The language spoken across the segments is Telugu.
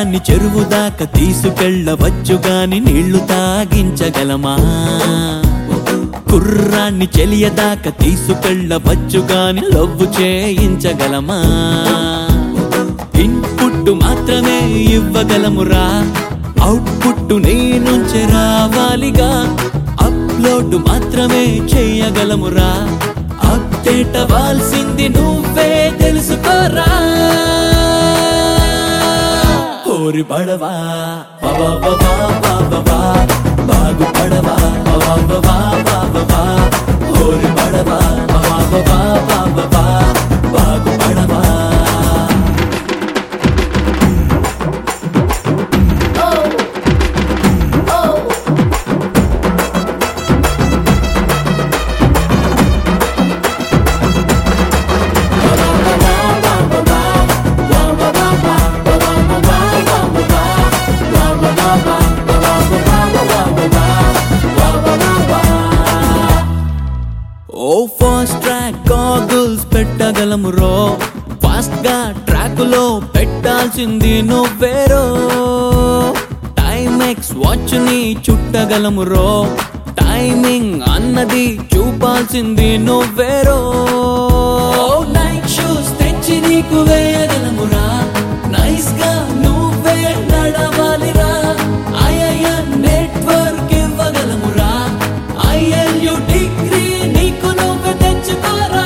గుర్రాన్ని చెరువు దాకా తీసుకెళ్ళవచ్చు గాని నీళ్లు తాగించగలమా కుర్రాన్ని చెలియదాకా తీసుకెళ్ళవచ్చు గాని లవ్వు చేయించగలమా ఇన్పుట్ మాత్రమే ఇవ్వగలమురా అవుట్పుట్ నీ నుంచి రావాలిగా అప్లోడ్ మాత్రమే చేయగలమురా అప్డేట్ అవ్వాల్సింది నువ్వే తెలుసుకోరా ఓరి పడవా బాబా బాబా బాబా బాగు పడవా బాబా బాబా బాబా ఓరి పడవా బాబా బాబా బాబా బాగు పడవా ఓ ఫాస్ట్ ట్రాక్ గాగుల్స్ పెట్టగలము రో ఫాస్ట్ గా ట్రాక్ లో పెట్టాల్సింది నువ్వేరో టైమెక్స్ వాచ్ ని చుట్టగలము రో టైమింగ్ అన్నది చూపాల్సింది నువ్వేరో నైట్ షూస్ తెచ్చి నీకు వేయగలమురా నైస్ గా నువ్వే నడవాలిరా ఐఐఎన్ నెట్వర్క్ ఇవ్వగలమురా ఐఎల్యు డిగ్రీ నీకు నువ్వు తెచ్చుకోరా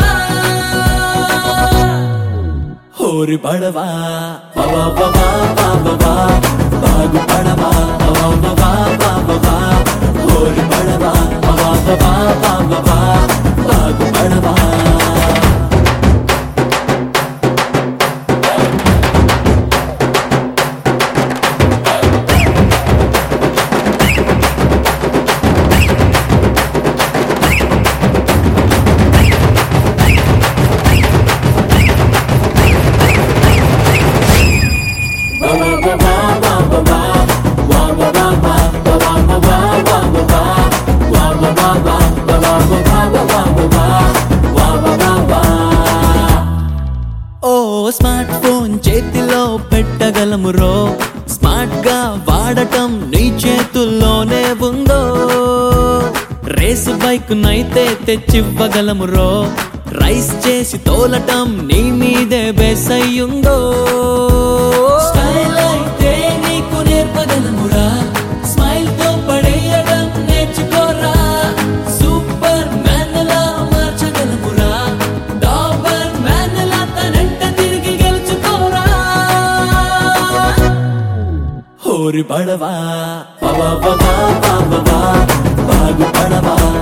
హోరి పడవా బాబా బాబా బాబా బాగు పడవా బాబా బాబా బాబా హోరి పడవా బాబా బాబా బాబా బాగు పడవా ఓ స్మార్ట్ ఫోన్ చేతిలో పెట్టగలము రో స్మార్ట్ గా వాడటం నీ చేతుల్లోనే ఉందో రేసు బైక్ నైతే తెచ్చివ్వగలము రో రైస్ చేసి తోలటం నీ మీదే బెసయ్యుందో స్టైల్ అయితే నీకు నేర్పగలమురా స్మైల్ తో పడేయడం నేర్చుకోరా సూపర్ మ్యాన్ లా మార్చగలమురా డాబర్ మ్యాన్ లా తనంట తిరిగి గెలుచుకోరా హోరి పడవా బాబా బాబా బాబా బాగు పడవా